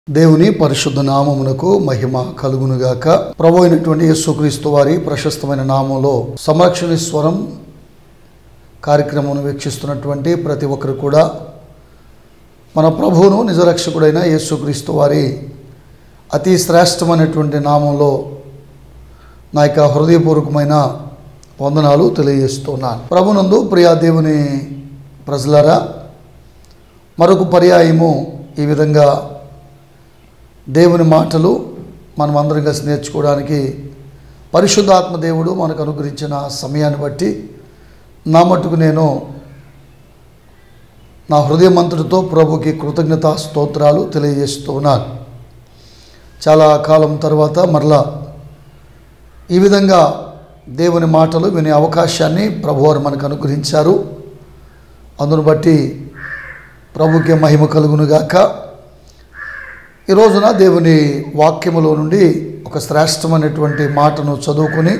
దేవుని పరిశుద్ధ నామమునకు మహిమ కలుగునుగాక ప్రభు అయినటువంటి యేసుక్రీస్తు వారి ప్రశస్తమైన నామంలో సంరక్షణ స్వరం కార్యక్రమం వీక్షిస్తున్నటువంటి ప్రతి ఒక్కరు కూడా మన ప్రభువును నిజరక్షకుడైన యేసుక్రీస్తు వారి అతి శ్రేష్టమైనటువంటి నామంలో నా యొక్క హృదయపూర్వకమైన వందనాలు తెలియజేస్తున్నాను ప్రభునందు ప్రియా దేవుని ప్రజలారా మరొక పర్యాయము ఈ విధంగా దేవుని మాటలు మనం అందరం కలిసి నేర్చుకోవడానికి పరిశుద్ధాత్మ దేవుడు మనకు అనుగ్రహించిన సమయాన్ని బట్టి నా మట్టుకు నేను నా హృదయమంతుడితో ప్రభుకి కృతజ్ఞతా స్తోత్రాలు తెలియజేస్తూ ఉన్నాను చాలా కాలం తర్వాత మరలా ఈ విధంగా దేవుని మాటలు వినే అవకాశాన్ని ప్రభువారు మనకు అనుగ్రహించారు అందును బట్టి ప్రభుకి మహిమ కలుగునుగాక ఈ రోజున దేవుని వాక్యములో నుండి ఒక శ్రేష్టమైనటువంటి మాటను చదువుకొని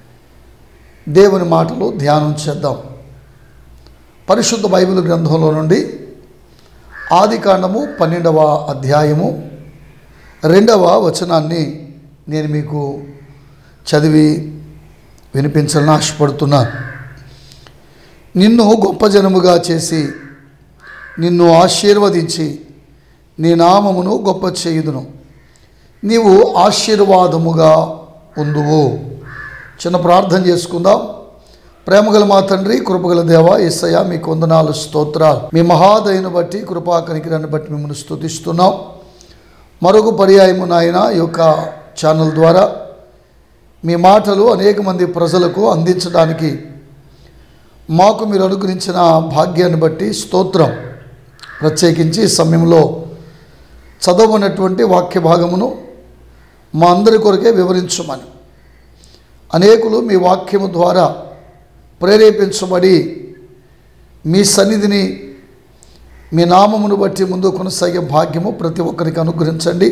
దేవుని మాటలు ధ్యానం చేద్దాం పరిశుద్ధ బైబిల్ గ్రంథంలో నుండి ఆది కాండము పన్నెండవ అధ్యాయము రెండవ వచనాన్ని నేను మీకు చదివి వినిపించాలని ఆశపడుతున్నాను నిన్ను గొప్ప జనముగా చేసి నిన్ను ఆశీర్వదించి నీ నామమును గొప్ప చేయుదును నీవు ఆశీర్వాదముగా ఉందువు చిన్న ప్రార్థన చేసుకుందాం ప్రేమగల మా తండ్రి కృపగల దేవ ఎస్సయ్య మీ కొందనాలు స్తోత్రాలు మీ మహాదయను బట్టి కృపా కనికిరాన్ని బట్టి మిమ్మల్ని స్తుతిస్తున్నాం మరొక పర్యాయము నాయన ఈ యొక్క ఛానల్ ద్వారా మీ మాటలు అనేక మంది ప్రజలకు అందించడానికి మాకు మీరు అనుగ్రహించిన భాగ్యాన్ని బట్టి స్తోత్రం ప్రత్యేకించి ఈ సమయంలో చదవనటువంటి వాక్య భాగమును మా అందరి కొరకే వివరించమని అనేకులు మీ వాక్యము ద్వారా ప్రేరేపించబడి మీ సన్నిధిని మీ నామమును బట్టి ముందు కొనసాగే భాగ్యము ప్రతి ఒక్కరికి అనుగ్రహించండి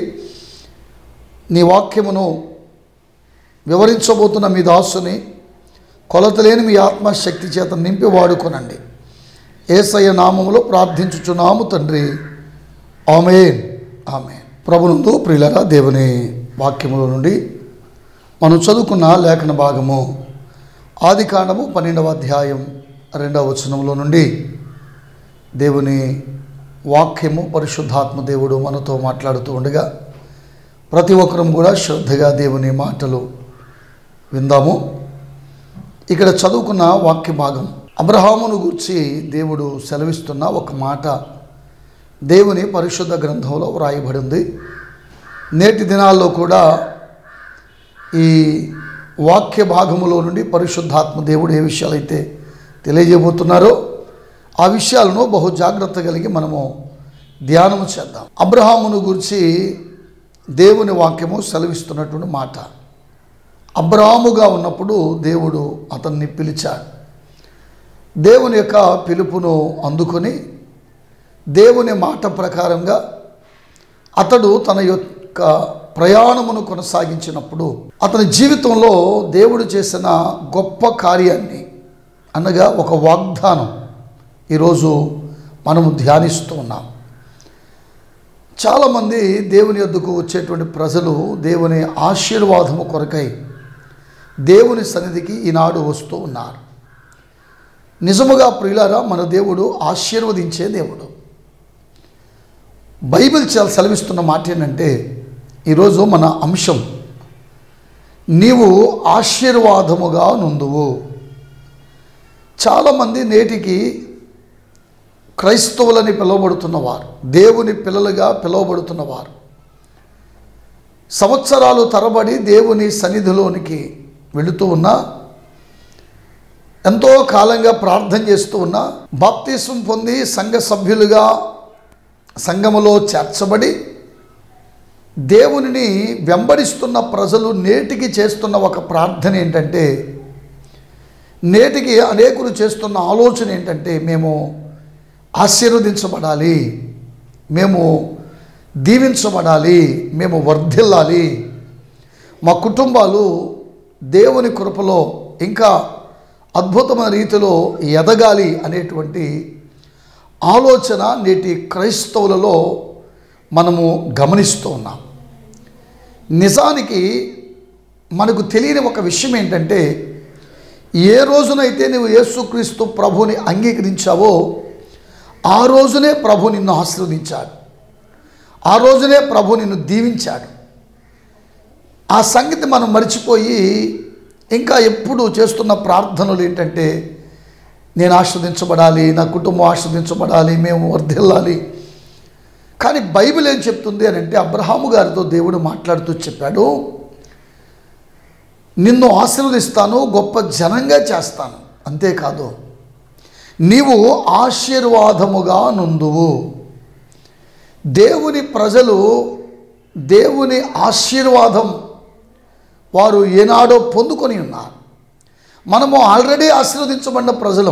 నీ వాక్యమును వివరించబోతున్న మీ దాసుని కొలతలేని మీ ఆత్మశక్తి చేత నింపి వాడుకొనండి ఏసయ్య నామములో ప్రార్థించుచున్నాము తండ్రి ఆమెన్ ఆమె ప్రభునందు ప్రియులరా దేవుని వాక్యముల నుండి మనం చదువుకున్న లేఖన భాగము ఆది కాండము పన్నెండవ అధ్యాయం రెండవ వచనంలో నుండి దేవుని వాక్యము పరిశుద్ధాత్మ దేవుడు మనతో మాట్లాడుతూ ఉండగా ప్రతి ఒక్కరం కూడా శ్రద్ధగా దేవుని మాటలు విందాము ఇక్కడ చదువుకున్న వాక్య భాగం అబ్రహామును గూర్చి దేవుడు సెలవిస్తున్న ఒక మాట దేవుని పరిశుద్ధ గ్రంథంలో వ్రాయబడి ఉంది నేటి దినాల్లో కూడా ఈ వాక్య భాగములో నుండి పరిశుద్ధాత్మ దేవుడు ఏ విషయాలైతే తెలియజేయబోతున్నారో ఆ విషయాలను బహు జాగ్రత్త కలిగి మనము ధ్యానము చేద్దాం అబ్రహామును గురించి దేవుని వాక్యము సెలవిస్తున్నటువంటి మాట అబ్రాముగా ఉన్నప్పుడు దేవుడు అతన్ని పిలిచాడు దేవుని యొక్క పిలుపును అందుకొని దేవుని మాట ప్రకారంగా అతడు తన యొక్క ప్రయాణమును కొనసాగించినప్పుడు అతని జీవితంలో దేవుడు చేసిన గొప్ప కార్యాన్ని అనగా ఒక వాగ్దానం ఈరోజు మనము ధ్యానిస్తూ ఉన్నాం చాలామంది దేవుని యొద్దకు వచ్చేటువంటి ప్రజలు దేవుని ఆశీర్వాదము కొరకై దేవుని సన్నిధికి ఈనాడు వస్తూ ఉన్నారు నిజముగా ప్రియులారా మన దేవుడు ఆశీర్వదించే దేవుడు బైబిల్ చాలా సెలవిస్తున్న మాట ఏంటంటే ఈరోజు మన అంశం నీవు ఆశీర్వాదముగా నుందువు చాలామంది నేటికి క్రైస్తవులని పిలువబడుతున్నవారు దేవుని పిల్లలుగా పిలువబడుతున్నవారు సంవత్సరాలు తరబడి దేవుని సన్నిధిలోనికి వెళుతూ ఉన్నా ఎంతో కాలంగా ప్రార్థన చేస్తూ ఉన్నా బాప్తీసం పొంది సంఘ సభ్యులుగా సంఘములో చేర్చబడి దేవునిని వెంబడిస్తున్న ప్రజలు నేటికి చేస్తున్న ఒక ప్రార్థన ఏంటంటే నేటికి అనేకులు చేస్తున్న ఆలోచన ఏంటంటే మేము ఆశీర్వదించబడాలి మేము దీవించబడాలి మేము వర్ధిల్లాలి మా కుటుంబాలు దేవుని కృపలో ఇంకా అద్భుతమైన రీతిలో ఎదగాలి అనేటువంటి ఆలోచన నేటి క్రైస్తవులలో మనము గమనిస్తూ ఉన్నాం నిజానికి మనకు తెలియని ఒక విషయం ఏంటంటే ఏ రోజునైతే నువ్వు యేసుక్రీస్తు ప్రభుని అంగీకరించావో ఆ రోజునే ప్రభు నిన్ను ఆశీర్వదించాడు ఆ రోజునే ప్రభు నిన్ను దీవించాడు ఆ సంగతి మనం మర్చిపోయి ఇంకా ఎప్పుడు చేస్తున్న ప్రార్థనలు ఏంటంటే నేను ఆస్వాదించబడాలి నా కుటుంబం ఆస్వాదించబడాలి మేము వర్ధిల్లాలి కానీ బైబిల్ ఏం చెప్తుంది అని అంటే అబ్రహాము గారితో దేవుడు మాట్లాడుతూ చెప్పాడు నిన్ను ఆశీర్వదిస్తాను గొప్ప జనంగా చేస్తాను అంతేకాదు నీవు ఆశీర్వాదముగా నుందువు దేవుని ప్రజలు దేవుని ఆశీర్వాదం వారు ఏనాడో పొందుకొని ఉన్నారు మనము ఆల్రెడీ ఆశీర్వదించబడిన ప్రజలం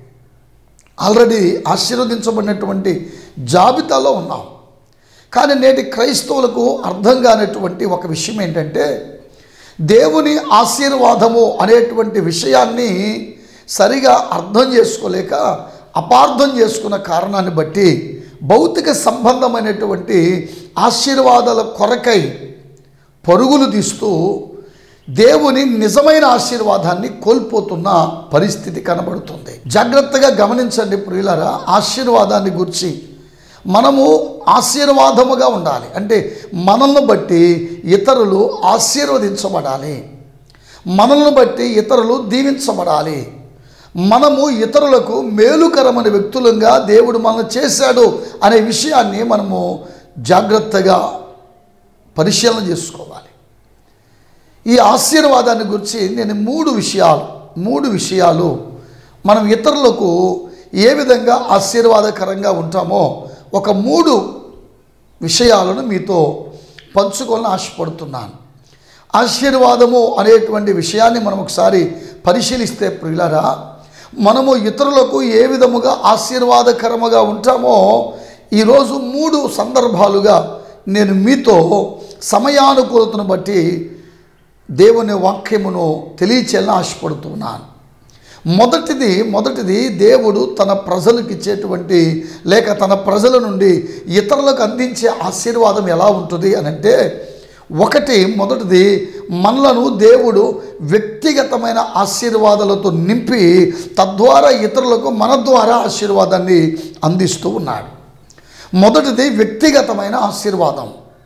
ఆల్రెడీ ఆశీర్వదించబడినటువంటి జాబితాలో ఉన్నాం కానీ నేటి క్రైస్తవులకు అర్థం కానటువంటి ఒక విషయం ఏంటంటే దేవుని ఆశీర్వాదము అనేటువంటి విషయాన్ని సరిగా అర్థం చేసుకోలేక అపార్థం చేసుకున్న కారణాన్ని బట్టి భౌతిక సంబంధమైనటువంటి ఆశీర్వాదాల కొరకై పరుగులు తీస్తూ దేవుని నిజమైన ఆశీర్వాదాన్ని కోల్పోతున్న పరిస్థితి కనబడుతుంది జాగ్రత్తగా గమనించండి ప్రియులరా ఆశీర్వాదాన్ని గురించి మనము ఆశీర్వాదముగా ఉండాలి అంటే మనల్ని బట్టి ఇతరులు ఆశీర్వదించబడాలి మనల్ని బట్టి ఇతరులు దీవించబడాలి మనము ఇతరులకు మేలుకరమైన వ్యక్తులంగా దేవుడు మనల్ని చేశాడు అనే విషయాన్ని మనము జాగ్రత్తగా పరిశీలన చేసుకోవాలి ఈ ఆశీర్వాదాన్ని గురించి నేను మూడు విషయాలు మూడు విషయాలు మనం ఇతరులకు ఏ విధంగా ఆశీర్వాదకరంగా ఉంటామో ఒక మూడు విషయాలను మీతో పంచుకోవాలని ఆశపడుతున్నాను ఆశీర్వాదము అనేటువంటి విషయాన్ని మనం ఒకసారి పరిశీలిస్తే ప్రియులరా మనము ఇతరులకు ఏ విధముగా ఆశీర్వాదకరముగా ఉంటామో ఈరోజు మూడు సందర్భాలుగా నేను మీతో సమయానుకూలతను బట్టి దేవుని వాక్యమును తెలియచేయాలని ఆశపడుతున్నాను మొదటిది మొదటిది దేవుడు తన ప్రజలకు ఇచ్చేటువంటి లేక తన ప్రజల నుండి ఇతరులకు అందించే ఆశీర్వాదం ఎలా ఉంటుంది అని అంటే ఒకటి మొదటిది మనలను దేవుడు వ్యక్తిగతమైన ఆశీర్వాదాలతో నింపి తద్వారా ఇతరులకు మన ద్వారా ఆశీర్వాదాన్ని అందిస్తూ ఉన్నాడు మొదటిది వ్యక్తిగతమైన ఆశీర్వాదం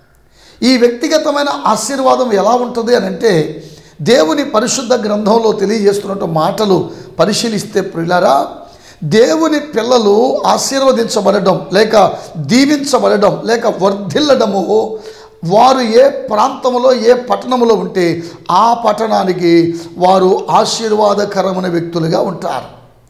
ఈ వ్యక్తిగతమైన ఆశీర్వాదం ఎలా ఉంటుంది అని అంటే దేవుని పరిశుద్ధ గ్రంథంలో తెలియజేస్తున్నట్టు మాటలు పరిశీలిస్తే ప్రియులారా దేవుని పిల్లలు ఆశీర్వదించబడడం లేక దీవించబడడం లేక వర్ధిల్లడము వారు ఏ ప్రాంతంలో ఏ పట్టణంలో ఉంటే ఆ పట్టణానికి వారు ఆశీర్వాదకరమైన వ్యక్తులుగా ఉంటారు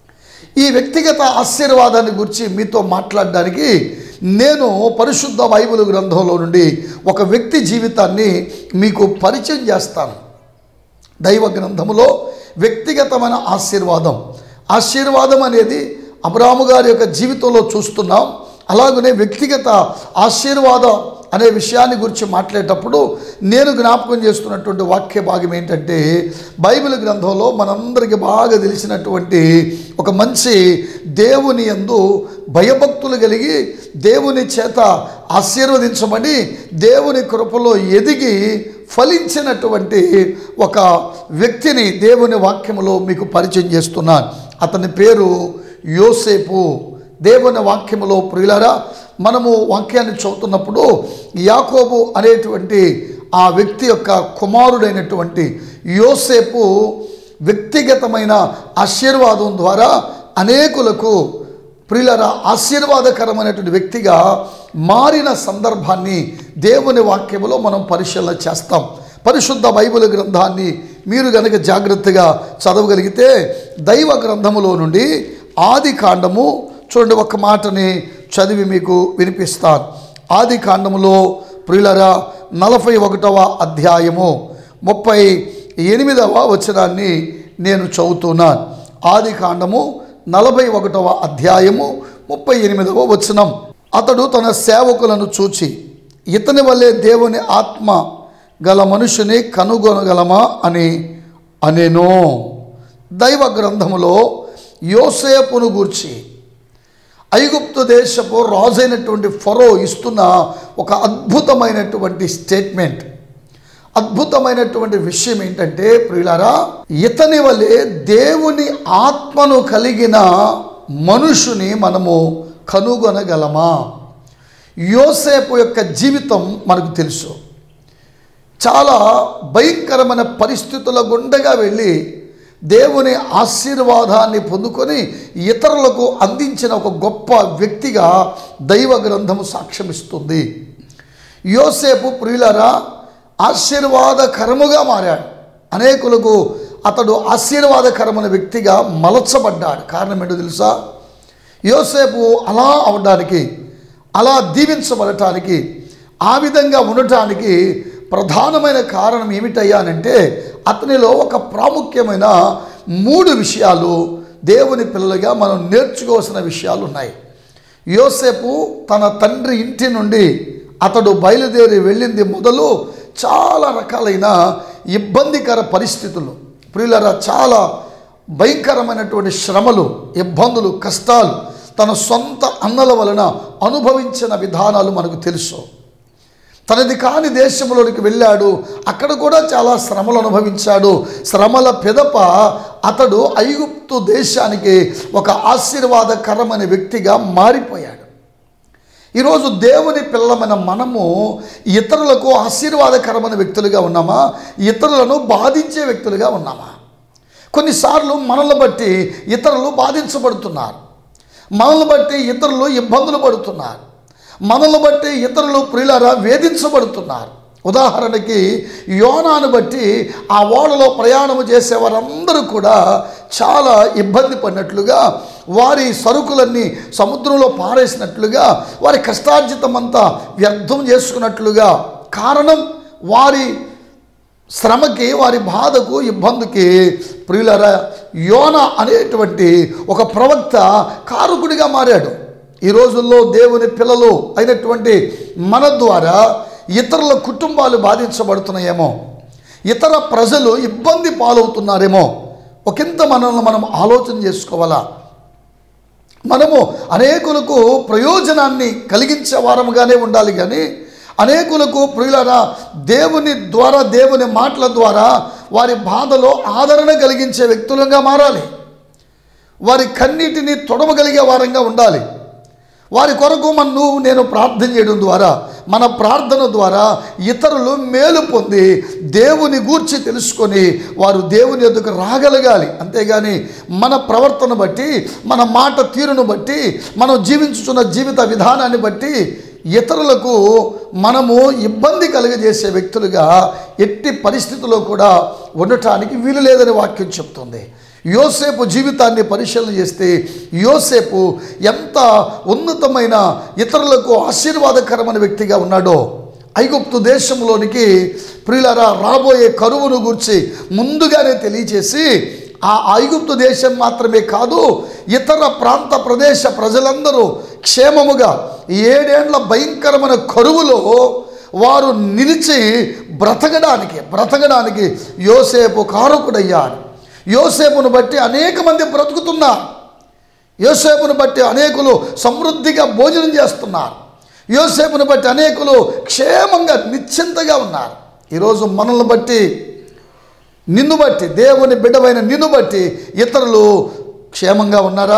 ఈ వ్యక్తిగత ఆశీర్వాదాన్ని గురించి మీతో మాట్లాడడానికి నేను పరిశుద్ధ బైబిల్ గ్రంథంలో నుండి ఒక వ్యక్తి జీవితాన్ని మీకు పరిచయం చేస్తాను దైవ గ్రంథములో వ్యక్తిగతమైన ఆశీర్వాదం ఆశీర్వాదం అనేది అబ్రాము గారి యొక్క జీవితంలో చూస్తున్నాం అలాగనే వ్యక్తిగత ఆశీర్వాదం అనే విషయాన్ని గురించి మాట్లాడేటప్పుడు నేను జ్ఞాపకం చేస్తున్నటువంటి వాక్య భాగం ఏంటంటే బైబిల్ గ్రంథంలో మనందరికీ బాగా తెలిసినటువంటి ఒక మంచి దేవుని యందు భయభక్తులు కలిగి దేవుని చేత ఆశీర్వదించబడి దేవుని కృపలో ఎదిగి ఫలించినటువంటి ఒక వ్యక్తిని దేవుని వాక్యములో మీకు పరిచయం చేస్తున్నాను అతని పేరు యోసేపు దేవుని వాక్యములో ప్రియులరా మనము వాక్యాన్ని చదువుతున్నప్పుడు యాకోబు అనేటువంటి ఆ వ్యక్తి యొక్క కుమారుడైనటువంటి యోసేపు వ్యక్తిగతమైన ఆశీర్వాదం ద్వారా అనేకులకు ప్రియులరా ఆశీర్వాదకరమైనటువంటి వ్యక్తిగా మారిన సందర్భాన్ని దేవుని వాక్యములో మనం పరిశీలన చేస్తాం పరిశుద్ధ బైబిల్ గ్రంథాన్ని మీరు గనక జాగ్రత్తగా చదవగలిగితే దైవ గ్రంథములో నుండి ఆది కాండము చూడండి ఒక మాటని చదివి మీకు వినిపిస్తాను ఆది కాండములో ప్రియులరా నలభై ఒకటవ అధ్యాయము ముప్పై ఎనిమిదవ వచనాన్ని నేను చదువుతున్నాను ఆది కాండము నలభై ఒకటవ అధ్యాయము ముప్పై ఎనిమిదవ వచనం అతడు తన సేవకులను చూచి ఇతని వల్లే దేవుని ఆత్మ గల మనుషుని కనుగొనగలమా అని అనేను దైవ గ్రంథములో యోసేపును గూర్చి ఐగుప్తు దేశపు రాజైనటువంటి ఫరో ఇస్తున్న ఒక అద్భుతమైనటువంటి స్టేట్మెంట్ అద్భుతమైనటువంటి విషయం ఏంటంటే ప్రియులారా ఇతని వలె దేవుని ఆత్మను కలిగిన మనుషుని మనము కనుగొనగలమా యోసేపు యొక్క జీవితం మనకు తెలుసు చాలా భయంకరమైన పరిస్థితుల గుండగా వెళ్ళి దేవుని ఆశీర్వాదాన్ని పొందుకొని ఇతరులకు అందించిన ఒక గొప్ప వ్యక్తిగా దైవ గ్రంథము సాక్ష్యమిస్తుంది యోసేపు ప్రియులరా ఆశీర్వాదకరముగా మారాడు అనేకులకు అతడు ఆశీర్వాదకరమైన వ్యక్తిగా మలచబడ్డాడు కారణం ఏంటో తెలుసా యోసేపు అలా అవడానికి అలా దీవించబడటానికి ఆ విధంగా ఉండటానికి ప్రధానమైన కారణం ఏమిటయ్యానంటే అతనిలో ఒక ప్రాముఖ్యమైన మూడు విషయాలు దేవుని పిల్లలుగా మనం నేర్చుకోవాల్సిన విషయాలు ఉన్నాయి యోసేపు తన తండ్రి ఇంటి నుండి అతడు బయలుదేరి వెళ్ళింది మొదలు చాలా రకాలైన ఇబ్బందికర పరిస్థితులు ప్రియులరా చాలా భయంకరమైనటువంటి శ్రమలు ఇబ్బందులు కష్టాలు తన సొంత అన్నల వలన అనుభవించిన విధానాలు మనకు తెలుసు తనది కాని దేశంలోనికి వెళ్ళాడు అక్కడ కూడా చాలా శ్రమలు అనుభవించాడు శ్రమల పెదప అతడు ఐగుప్తు దేశానికి ఒక ఆశీర్వాదకరమైన వ్యక్తిగా మారిపోయాడు ఈరోజు దేవుని పిల్లమైన మనము ఇతరులకు ఆశీర్వాదకరమైన వ్యక్తులుగా ఉన్నామా ఇతరులను బాధించే వ్యక్తులుగా ఉన్నామా కొన్నిసార్లు మనల్ని బట్టి ఇతరులు బాధించబడుతున్నారు మనల్ని బట్టి ఇతరులు ఇబ్బందులు పడుతున్నారు మనల్ని బట్టి ఇతరులు ప్రియులారా వేధించబడుతున్నారు ఉదాహరణకి యోనాను బట్టి ఆ ఓడలో ప్రయాణం చేసే వారందరూ కూడా చాలా ఇబ్బంది పడినట్లుగా వారి సరుకులన్నీ సముద్రంలో పారేసినట్లుగా వారి కష్టార్జితమంతా వ్యర్థం చేసుకున్నట్లుగా కారణం వారి శ్రమకి వారి బాధకు ఇబ్బందికి ప్రియులరా యోన అనేటువంటి ఒక ప్రవక్త కారకుడిగా మారాడు ఈ రోజుల్లో దేవుని పిల్లలు అయినటువంటి మన ద్వారా ఇతరుల కుటుంబాలు బాధించబడుతున్నాయేమో ఇతర ప్రజలు ఇబ్బంది పాలవుతున్నారేమో ఒకంత మనల్ని మనం ఆలోచన చేసుకోవాలా మనము అనేకులకు ప్రయోజనాన్ని కలిగించే వారముగానే ఉండాలి కానీ అనేకులకు ప్రియులరా దేవుని ద్వారా దేవుని మాటల ద్వారా వారి బాధలో ఆదరణ కలిగించే వ్యక్తులుగా మారాలి వారి కన్నీటిని తొడవగలిగే వారంగా ఉండాలి వారి కొరకు మన నువ్వు నేను ప్రార్థన చేయడం ద్వారా మన ప్రార్థన ద్వారా ఇతరులు మేలు పొంది దేవుని గూర్చి తెలుసుకొని వారు దేవుని ఎదుకు రాగలగాలి అంతేగాని మన ప్రవర్తన బట్టి మన మాట తీరును బట్టి మనం జీవించుతున్న జీవిత విధానాన్ని బట్టి ఇతరులకు మనము ఇబ్బంది కలుగజేసే వ్యక్తులుగా ఎట్టి పరిస్థితుల్లో కూడా ఉండటానికి వీలు లేదని వాక్యం చెప్తుంది యోసేపు జీవితాన్ని పరిశీలన చేస్తే యోసేపు ఎంత ఉన్నతమైన ఇతరులకు ఆశీర్వాదకరమైన వ్యక్తిగా ఉన్నాడో ఐగుప్తు దేశంలోనికి ప్రియులరా రాబోయే కరువును గురించి ముందుగానే తెలియచేసి ఆ ఐగుప్తు దేశం మాత్రమే కాదు ఇతర ప్రాంత ప్రదేశ ప్రజలందరూ క్షేమముగా ఏడేండ్ల భయంకరమైన కరువులో వారు నిలిచి బ్రతకడానికి బ్రతకడానికి యోసేపు కారకుడయ్యాడు యోసేపును బట్టి అనేక మంది బ్రతుకుతున్నారు యోసేపును బట్టి అనేకులు సమృద్ధిగా భోజనం చేస్తున్నారు యోసేపును బట్టి అనేకులు క్షేమంగా నిశ్చింతగా ఉన్నారు ఈరోజు మనల్ని బట్టి నిన్ను బట్టి దేవుని బిడ్డమైన నిన్ను బట్టి ఇతరులు క్షేమంగా ఉన్నారా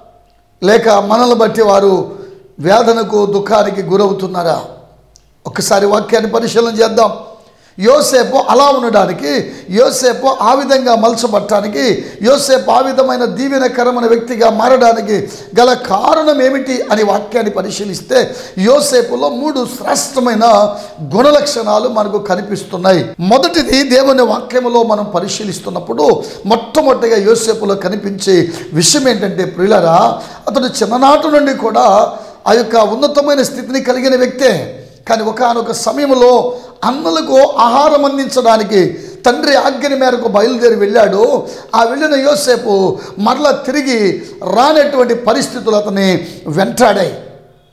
లేక మనల్ని బట్టి వారు వేదనకు దుఃఖానికి గురవుతున్నారా ఒకసారి వాక్యాన్ని పరిశీలన చేద్దాం యోసేపు అలా ఉండడానికి యోసేపు ఆ విధంగా మలచబట్టడానికి యోసేపు ఆ విధమైన దీవెనకరమైన వ్యక్తిగా మారడానికి గల కారణం ఏమిటి అని వాక్యాన్ని పరిశీలిస్తే యోసేపులో మూడు శ్రేష్టమైన గుణలక్షణాలు మనకు కనిపిస్తున్నాయి మొదటిది దేవుని వాక్యములో మనం పరిశీలిస్తున్నప్పుడు మొట్టమొదటిగా యోసేపులో కనిపించే విషయం ఏంటంటే ప్రియులరా అతడు చిన్ననాటి నుండి కూడా ఆ యొక్క ఉన్నతమైన స్థితిని కలిగిన వ్యక్తే కానీ ఒకనొక సమయంలో అన్నలకు ఆహారం అందించడానికి తండ్రి ఆజ్ఞ మేరకు బయలుదేరి వెళ్ళాడు ఆ వెళ్ళిన యోసేపు మరలా తిరిగి రానటువంటి పరిస్థితులు అతన్ని వెంటాడాయి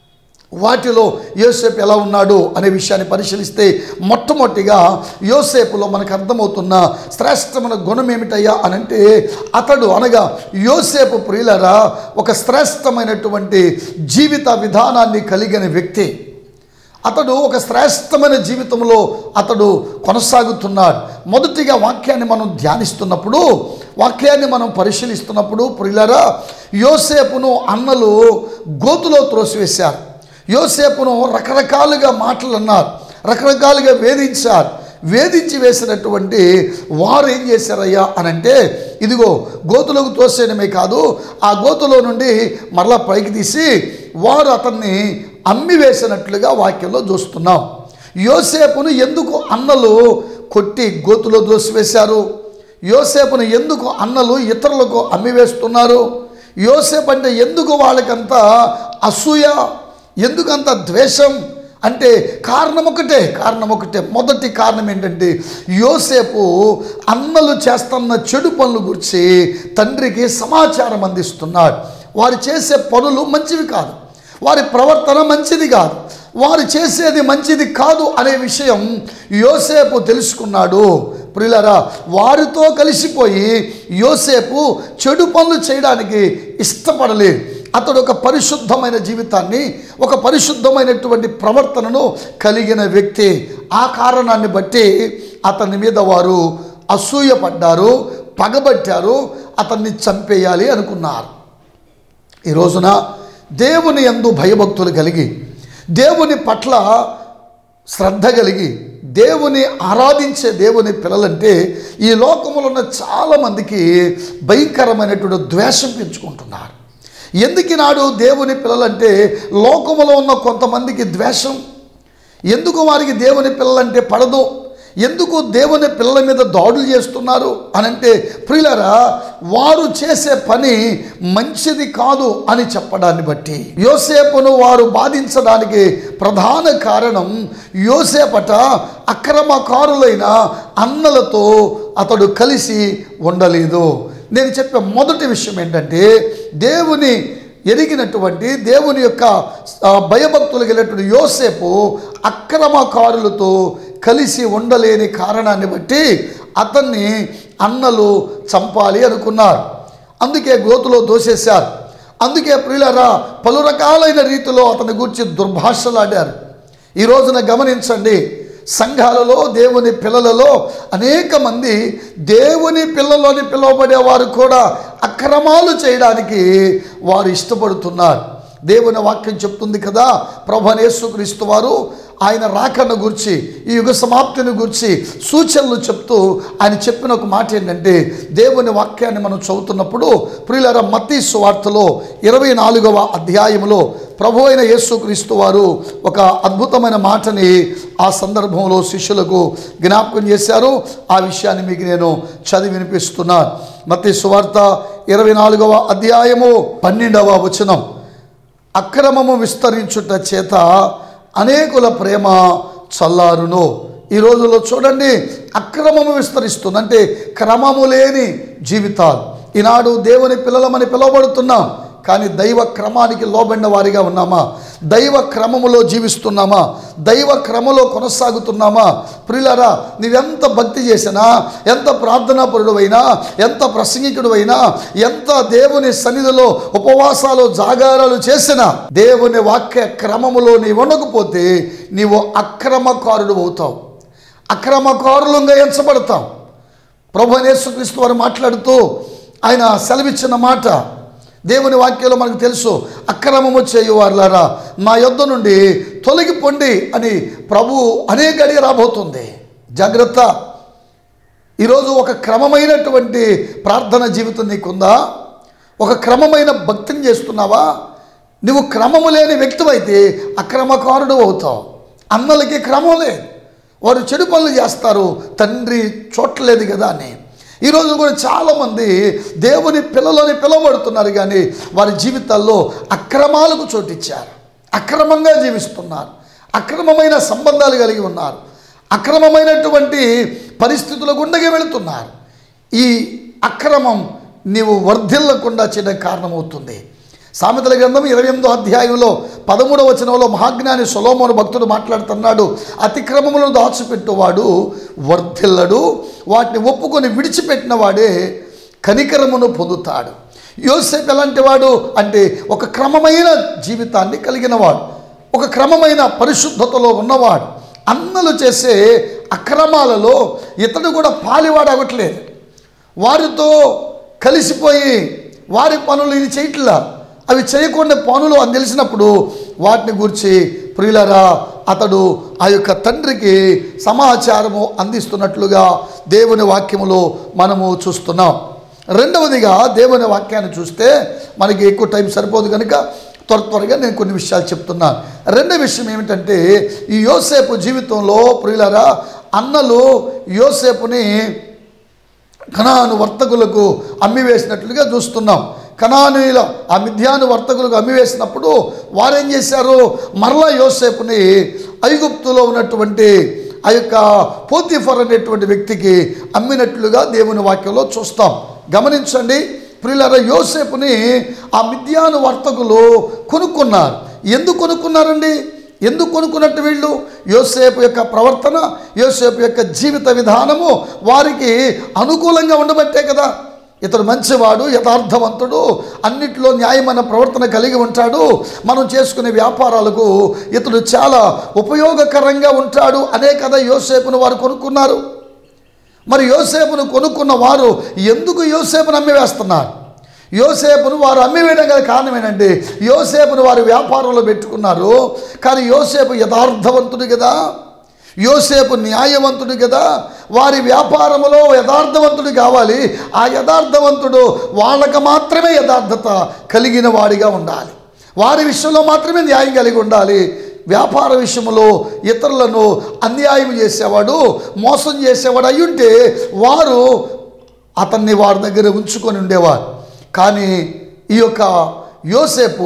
వాటిలో యోసేపు ఎలా ఉన్నాడు అనే విషయాన్ని పరిశీలిస్తే మొట్టమొదటిగా యోసేపులో మనకు అర్థమవుతున్న శ్రేష్టమైన గుణం ఏమిటయ్యా అని అంటే అతడు అనగా యోసేపు ప్రియులరా ఒక శ్రేష్టమైనటువంటి జీవిత విధానాన్ని కలిగిన వ్యక్తి అతడు ఒక శ్రేష్టమైన జీవితంలో అతడు కొనసాగుతున్నాడు మొదటిగా వాక్యాన్ని మనం ధ్యానిస్తున్నప్పుడు వాక్యాన్ని మనం పరిశీలిస్తున్నప్పుడు ప్రియులరా యోసేపును అన్నలు గోతులో త్రోసివేశారు యోసేపును రకరకాలుగా మాటలు అన్నారు రకరకాలుగా వేధించారు వేధించి వేసినటువంటి వారు ఏం చేశారయ్యా అని అంటే ఇదిగో గోతులోకి తోసేయడమే కాదు ఆ గోతులో నుండి మరలా పైకి తీసి వారు అతన్ని అమ్మి వేసినట్లుగా వాక్యంలో చూస్తున్నాం యోసేపును ఎందుకు అన్నలు కొట్టి గోతులో దోసివేశారు యోసేపును ఎందుకు అన్నలు ఇతరులకు అమ్మివేస్తున్నారు యోసేపు అంటే ఎందుకు వాళ్ళకంత అసూయ ఎందుకంత ద్వేషం అంటే కారణం ఒకటే కారణం ఒకటే మొదటి కారణం ఏంటంటే యోసేపు అన్నలు చేస్తున్న చెడు పనులు గురించి తండ్రికి సమాచారం అందిస్తున్నాడు వారు చేసే పనులు మంచివి కాదు వారి ప్రవర్తన మంచిది కాదు వారు చేసేది మంచిది కాదు అనే విషయం యోసేపు తెలుసుకున్నాడు ప్రియులరా వారితో కలిసిపోయి యోసేపు చెడు పనులు చేయడానికి ఇష్టపడలేదు అతడు ఒక పరిశుద్ధమైన జీవితాన్ని ఒక పరిశుద్ధమైనటువంటి ప్రవర్తనను కలిగిన వ్యక్తి ఆ కారణాన్ని బట్టి అతని మీద వారు అసూయపడ్డారు పగబట్టారు అతన్ని చంపేయాలి అనుకున్నారు ఈ రోజున దేవుని యందు భయభక్తులు కలిగి దేవుని పట్ల శ్రద్ధ కలిగి దేవుని ఆరాధించే దేవుని పిల్లలంటే ఈ లోకములో ఉన్న చాలామందికి భయంకరమైనటువంటి ద్వేషం పెంచుకుంటున్నారు ఎందుకు నాడు దేవుని పిల్లలంటే లోకములో ఉన్న కొంతమందికి ద్వేషం ఎందుకు వారికి దేవుని పిల్లలంటే పడదు ఎందుకు దేవుని పిల్లల మీద దాడులు చేస్తున్నారు అనంటే ప్రియులరా వారు చేసే పని మంచిది కాదు అని చెప్పడాన్ని బట్టి యోసేపును వారు బాధించడానికి ప్రధాన కారణం యోసేపట అక్రమకారులైన అన్నలతో అతడు కలిసి ఉండలేదు నేను చెప్పే మొదటి విషయం ఏంటంటే దేవుని ఎరిగినటువంటి దేవుని యొక్క ఆ, భయభక్తులు కలిగినటువంటి యోసేపు అక్రమకారులతో కలిసి ఉండలేని కారణాన్ని బట్టి అతన్ని అన్నలు చంపాలి అనుకున్నారు అందుకే గోతులో దోసేశారు అందుకే ప్రియులరా పలు రకాలైన రీతిలో అతని గురించి దుర్భాషలాడారు ఈ రోజున గమనించండి సంఘాలలో దేవుని పిల్లలలో అనేక మంది దేవుని పిల్లలని పిలువబడే వారు కూడా అక్రమాలు చేయడానికి వారు ఇష్టపడుతున్నారు దేవుని వాక్యం చెప్తుంది కదా ప్రభనేశ్వక్రీస్తు వారు ఆయన రాకను గురించి ఈ యుగ సమాప్తిని గురించి సూచనలు చెప్తూ ఆయన చెప్పిన ఒక మాట ఏంటంటే దేవుని వాక్యాన్ని మనం చదువుతున్నప్పుడు ప్రియులర మత్తీ సువార్తలో ఇరవై నాలుగవ అధ్యాయంలో ప్రభు అయిన యేసుక్రీస్తు వారు ఒక అద్భుతమైన మాటని ఆ సందర్భంలో శిష్యులకు జ్ఞాపకం చేశారు ఆ విషయాన్ని మీకు నేను చదివి వినిపిస్తున్నాను మత్తీ సువార్త ఇరవై నాలుగవ అధ్యాయము పన్నెండవ వచనం అక్రమము విస్తరించుట చేత అనేకుల ప్రేమ చల్లారును ఈ రోజుల్లో చూడండి అక్రమము విస్తరిస్తుంది అంటే క్రమము లేని జీవితాలు ఈనాడు దేవుని పిల్లలమని పిలువబడుతున్నాం కానీ దైవ క్రమానికి లోబడిన వారిగా ఉన్నామా దైవ క్రమములో జీవిస్తున్నామా దైవ క్రమలో కొనసాగుతున్నామా ప్రియులరా నీవెంత భక్తి చేసినా ఎంత ప్రార్థనాపరుడువైనా ఎంత ప్రసంగికుడువైనా ఎంత దేవుని సన్నిధిలో ఉపవాసాలు జాగారాలు చేసినా దేవుని వాక్య క్రమములో నీవు ఉండకపోతే నీవు అక్రమకారుడు అవుతావు అక్రమకారులంగా ఎంచబడతాం ప్రభు యేసుక్రీస్తు వారు మాట్లాడుతూ ఆయన సెలవిచ్చిన మాట దేవుని వాక్యంలో మనకు తెలుసు అక్రమము చేయువారులారా నా యొద్ద నుండి తొలగిపోండి అని ప్రభు అనేక అడిగి రాబోతుంది జాగ్రత్త ఈరోజు ఒక క్రమమైనటువంటి ప్రార్థన జీవితం నీకుందా ఒక క్రమమైన భక్తిని చేస్తున్నావా నువ్వు క్రమము లేని వ్యక్తివైతే అక్రమకారుడు అవుతావు అన్నలకి క్రమం లేదు వారు చెడు పనులు చేస్తారు తండ్రి చూడలేదు కదా అని ఈరోజు కూడా చాలామంది దేవుని పిల్లలని పిలువబడుతున్నారు కానీ వారి జీవితాల్లో అక్రమాలకు చోటిచ్చారు అక్రమంగా జీవిస్తున్నారు అక్రమమైన సంబంధాలు కలిగి ఉన్నారు అక్రమమైనటువంటి పరిస్థితుల గుండగా వెళుతున్నారు ఈ అక్రమం నీవు వర్ధిల్లకుండా చేయడానికి కారణమవుతుంది సామెతల గ్రంథం ఇరవై ఎనిమిదో అధ్యాయంలో పదమూడవ వచనంలో మహాజ్ఞాని సొలోమోను భక్తుడు మాట్లాడుతున్నాడు అతిక్రమములను దాచిపెట్టువాడు వర్ధిల్లడు వాటిని ఒప్పుకొని విడిచిపెట్టిన వాడే కనికరమును పొందుతాడు యోసేపు ఎలాంటి వాడు అంటే ఒక క్రమమైన జీవితాన్ని కలిగిన వాడు ఒక క్రమమైన పరిశుద్ధతలో ఉన్నవాడు అన్నలు చేసే అక్రమాలలో ఇతడు కూడా పాలివాడు అవ్వట్లేదు వారితో కలిసిపోయి వారి పనులు ఇది చేయట్లా అవి చేయకుండా పనులు అని తెలిసినప్పుడు వాటిని గురించి ప్రియులరా అతడు ఆ యొక్క తండ్రికి సమాచారము అందిస్తున్నట్లుగా దేవుని వాక్యములో మనము చూస్తున్నాం రెండవదిగా దేవుని వాక్యాన్ని చూస్తే మనకి ఎక్కువ టైం సరిపోదు కనుక త్వర త్వరగా నేను కొన్ని విషయాలు చెప్తున్నాను రెండో విషయం ఏమిటంటే ఈ యోసేపు జీవితంలో ప్రియులరా అన్నలు యోసేపుని కనాను వర్తకులకు అమ్మివేసినట్లుగా చూస్తున్నాం కనానీల ఆ మిథ్యాను వర్తకులకు అమ్మివేసినప్పుడు వారేం చేశారు మరలా యోసేపుని ఐగుప్తులో ఉన్నటువంటి ఆ యొక్క పోతిఫర్ అనేటువంటి వ్యక్తికి అమ్మినట్లుగా దేవుని వాక్యంలో చూస్తాం గమనించండి ప్రియులర యోసేపుని ఆ మిథ్యాను వర్తకులు కొనుక్కున్నారు ఎందుకు కొనుక్కున్నారండి ఎందుకు కొనుక్కున్నట్టు వీళ్ళు యోసేపు యొక్క ప్రవర్తన యోసేపు యొక్క జీవిత విధానము వారికి అనుకూలంగా ఉండబట్టే కదా ఇతడు మంచివాడు యథార్థవంతుడు అన్నిట్లో న్యాయమైన ప్రవర్తన కలిగి ఉంటాడు మనం చేసుకునే వ్యాపారాలకు ఇతడు చాలా ఉపయోగకరంగా ఉంటాడు అనే కదా యోసేపును వారు కొనుక్కున్నారు మరి యోసేపును కొనుక్కున్న వారు ఎందుకు యోసేపును అమ్మివేస్తున్నారు యోసేపును వారు అమ్మివేయడం గల కారణం ఏంటంటే యోసేపును వారు వ్యాపారంలో పెట్టుకున్నారు కానీ యోసేపు యథార్థవంతుడు కదా యోసేపు న్యాయవంతుడు కదా వారి వ్యాపారములో యథార్థవంతుడు కావాలి ఆ యథార్థవంతుడు వాళ్ళకి మాత్రమే యథార్థత కలిగిన వాడిగా ఉండాలి వారి విషయంలో మాత్రమే న్యాయం కలిగి ఉండాలి వ్యాపార విషయంలో ఇతరులను అన్యాయం చేసేవాడు మోసం చేసేవాడు అయ్యుంటే వారు అతన్ని వారి దగ్గర ఉంచుకొని ఉండేవారు కానీ ఈ యొక్క యోసేపు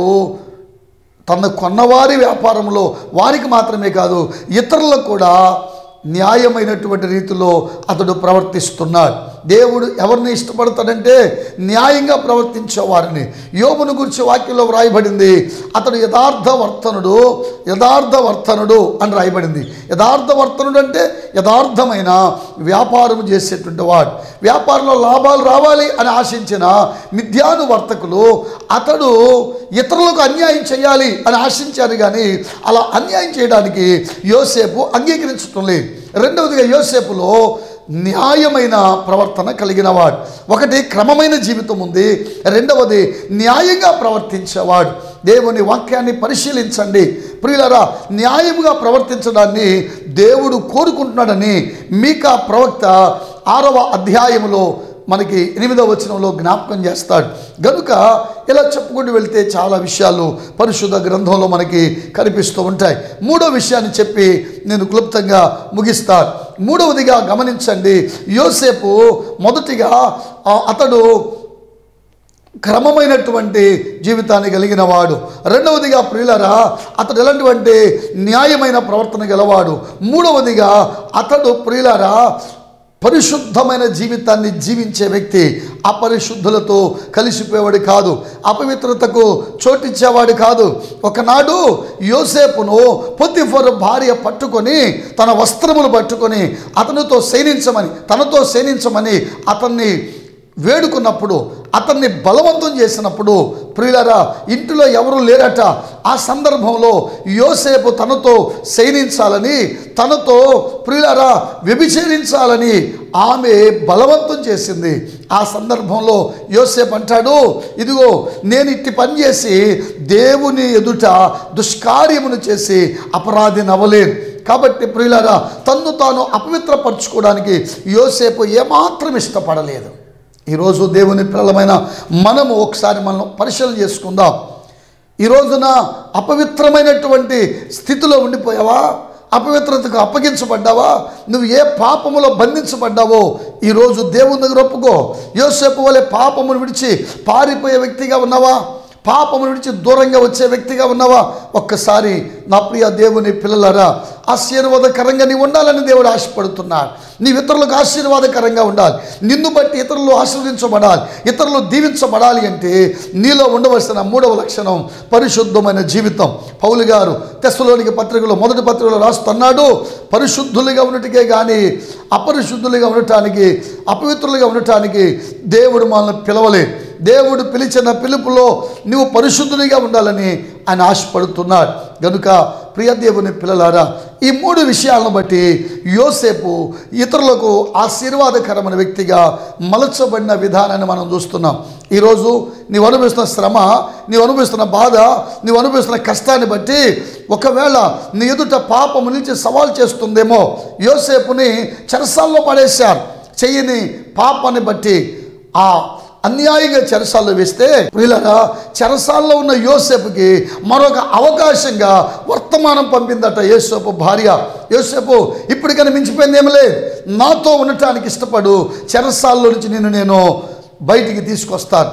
తన కొన్నవారి వ్యాపారంలో వారికి మాత్రమే కాదు ఇతరులకు కూడా న్యాయమైనటువంటి రీతిలో అతడు ప్రవర్తిస్తున్నాడు దేవుడు ఎవరిని ఇష్టపడతాడంటే న్యాయంగా ప్రవర్తించే వారిని యోగును గురించి వాక్యంలో వ్రాయబడింది అతడు యథార్థ వర్తనుడు యథార్థ వర్తనుడు అని రాయబడింది యథార్థ వర్తనుడు అంటే యథార్థమైన వ్యాపారం చేసేటువంటి వాడు వ్యాపారంలో లాభాలు రావాలి అని ఆశించిన మిథ్యాను వర్తకులు అతడు ఇతరులకు అన్యాయం చేయాలి అని ఆశించారు కానీ అలా అన్యాయం చేయడానికి యోసేపు అంగీకరించటం లేదు రెండవదిగా యోసేపులో న్యాయమైన ప్రవర్తన కలిగినవాడు ఒకటి క్రమమైన జీవితం ఉంది రెండవది న్యాయంగా ప్రవర్తించేవాడు దేవుని వాక్యాన్ని పరిశీలించండి ప్రియులరా న్యాయముగా ప్రవర్తించడాన్ని దేవుడు కోరుకుంటున్నాడని మీకా ప్రవక్త ఆరవ అధ్యాయములో మనకి ఎనిమిదవ వచనంలో జ్ఞాపకం చేస్తాడు గనుక ఇలా చెప్పుకుంటూ వెళ్తే చాలా విషయాలు పరిశుద్ధ గ్రంథంలో మనకి కనిపిస్తూ ఉంటాయి మూడో విషయాన్ని చెప్పి నేను క్లుప్తంగా ముగిస్తాను మూడవదిగా గమనించండి యోసేపు మొదటిగా ఆ, అతడు క్రమమైనటువంటి జీవితాన్ని కలిగిన వాడు రెండవదిగా ప్రియులరా అతడు ఎలాంటివంటే న్యాయమైన ప్రవర్తన గలవాడు మూడవదిగా అతడు ప్రియులరా పరిశుద్ధమైన జీవితాన్ని జీవించే వ్యక్తి అపరిశుద్ధులతో కలిసిపోయేవాడు కాదు అపవిత్రతకు చోటిచ్చేవాడు కాదు ఒకనాడు యోసేపును పొత్తిఫరు భార్య పట్టుకొని తన వస్త్రములు పట్టుకొని అతనితో శయనించమని తనతో శయనించమని అతన్ని వేడుకున్నప్పుడు అతన్ని బలవంతం చేసినప్పుడు ప్రియులరా ఇంటిలో ఎవరు లేరట ఆ సందర్భంలో యోసేపు తనతో శయనించాలని తనతో ప్రియులరా వ్యభిచరించాలని ఆమె బలవంతం చేసింది ఆ సందర్భంలో యోసేపు అంటాడు ఇదిగో నేను ఇట్టి పని చేసి దేవుని ఎదుట దుష్కార్యమును చేసి అపరాధి నవ్వలేను కాబట్టి ప్రియులరా తన్ను తాను అపవిత్రపరచుకోవడానికి యోసేపు ఏమాత్రం ఇష్టపడలేదు ఈరోజు దేవుని పిల్లలమైన మనము ఒకసారి మనం పరిశీలన చేసుకుందాం ఈ రోజున అపవిత్రమైనటువంటి స్థితిలో ఉండిపోయావా అపవిత్రతకు అప్పగించబడ్డావా నువ్వు ఏ పాపములో బంధించబడ్డావో ఈరోజు దేవుని దగ్గర ఒప్పుకో యోసేపు వలె పాపమును విడిచి పారిపోయే వ్యక్తిగా ఉన్నావా పాపము నుంచి దూరంగా వచ్చే వ్యక్తిగా ఉన్నావా ఒక్కసారి నా ప్రియ దేవుని పిల్లలారా ఆశీర్వాదకరంగా నీ ఉండాలని దేవుడు ఆశపడుతున్నాడు నీ ఇతరులకు ఆశీర్వాదకరంగా ఉండాలి నిన్ను బట్టి ఇతరులు ఆశీర్వదించబడాలి ఇతరులు దీవించబడాలి అంటే నీలో ఉండవలసిన మూడవ లక్షణం పరిశుద్ధమైన జీవితం పౌలు గారు తెస్సలోనికి పత్రికలో మొదటి పత్రికలో రాస్తున్నాడు పరిశుద్ధులుగా ఉన్నట్టుకే కానీ అపరిశుద్ధులుగా ఉండటానికి అపవిత్రులుగా ఉండటానికి దేవుడు మనల్ని పిలవలే దేవుడు పిలిచిన పిలుపులో నువ్వు పరిశుద్ధునిగా ఉండాలని ఆయన ఆశపడుతున్నాడు గనుక ప్రియ దేవుని పిల్లలారా ఈ మూడు విషయాలను బట్టి యోసేపు ఇతరులకు ఆశీర్వాదకరమైన వ్యక్తిగా మలచబడిన విధానాన్ని మనం చూస్తున్నాం ఈరోజు నీవు అనుభవిస్తున్న శ్రమ నీవు అనుభవిస్తున్న బాధ నీవు అనుభవిస్తున్న కష్టాన్ని బట్టి ఒకవేళ నీ ఎదుట పాపము నుంచి సవాల్ చేస్తుందేమో యోసేపుని చెరసాల్లో పడేశారు చెయ్యని పాపాన్ని బట్టి ఆ అన్యాయంగా చెరసాల్లో వేస్తే వీళ్ళరా చెరసాల్లో ఉన్న యోసేపుకి మరొక అవకాశంగా వర్తమానం పంపిందట యోసేపు భార్య యోసేపు ఇప్పటికైనా మించిపోయింది ఏమి లేదు నాతో ఉండటానికి ఇష్టపడు చెరసాల్లో నుంచి నేను నేను బయటికి తీసుకొస్తాను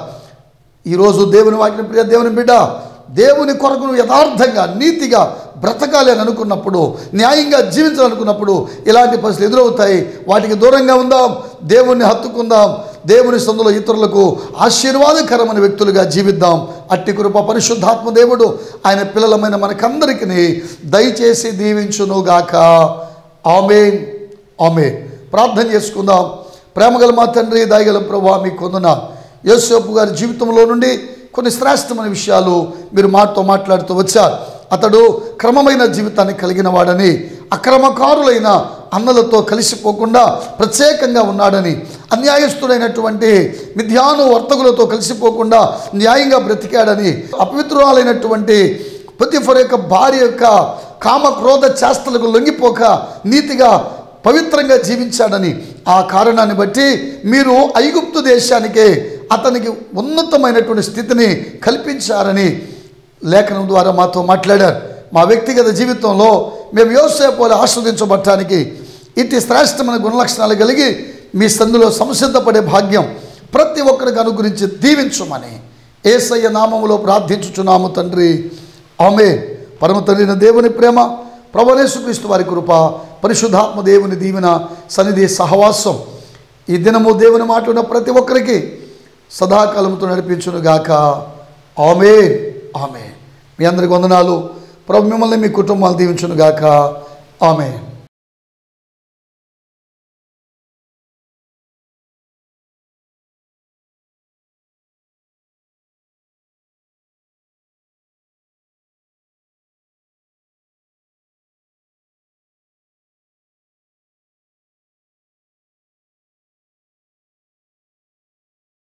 ఈరోజు దేవుని వాక్యం ప్రియ దేవుని బిడ్డ దేవుని కొరకు నువ్వు యథార్థంగా నీతిగా బ్రతకాలి అని అనుకున్నప్పుడు న్యాయంగా జీవించాలనుకున్నప్పుడు ఇలాంటి పరిస్థితులు ఎదురవుతాయి వాటికి దూరంగా ఉందాం దేవుణ్ణి హత్తుకుందాం దేవుని సందులో ఇతరులకు ఆశీర్వాదకరమైన వ్యక్తులుగా జీవిద్దాం అట్టి కృప పరిశుద్ధాత్మ దేవుడు ఆయన పిల్లలమైన మనకందరికీ దయచేసి దీవించునుగాక ఆమెన్ ఆమెన్ ప్రార్థన చేసుకుందాం ప్రేమగల మా తండ్రి దయగల ప్రభా మీ కొందున యేసోపు గారి జీవితంలో నుండి కొన్ని శ్రేష్టమైన విషయాలు మీరు మాతో మాట్లాడుతూ వచ్చారు అతడు క్రమమైన జీవితాన్ని కలిగిన వాడని అక్రమకారులైన అన్నలతో కలిసిపోకుండా ప్రత్యేకంగా ఉన్నాడని అన్యాయస్తుడైనటువంటి మిథ్యాను వర్తకులతో కలిసిపోకుండా న్యాయంగా బ్రతికాడని అపవిత్రురాలైనటువంటి పొతిఫర్ యొక్క భార్య యొక్క కామ క్రోధ చేష్టలకు లొంగిపోక నీతిగా పవిత్రంగా జీవించాడని ఆ కారణాన్ని బట్టి మీరు ఐగుప్తు దేశానికే అతనికి ఉన్నతమైనటువంటి స్థితిని కల్పించారని లేఖనం ద్వారా మాతో మాట్లాడారు మా వ్యక్తిగత జీవితంలో మేము యోసేపోలు ఆస్వాదించబడటానికి ఇటు శ్రేష్టమైన గుణలక్షణాలు కలిగి మీ సందులో సంసిద్ధపడే భాగ్యం ప్రతి ఒక్కరికి అనుగురించి దీవించమని ఏసయ్య నామములో ప్రార్థించుచున్నాము తండ్రి ఆమె పరమ తండ్రిన దేవుని ప్రేమ ప్రభనేసుక్రీస్తు వారి కృప పరిశుద్ధాత్మ దేవుని దీవెన సన్నిధి సహవాసం ఈ దినము దేవుని మాట్లాడిన ప్రతి ఒక్కరికి సదాకాలంతో నడిపించునుగాక ఆమె ఆమె మీ అందరికి వందనాలు ప్రభు మిమ్మల్ని మీ కుటుంబాలు దీవించునుగాక ఆమె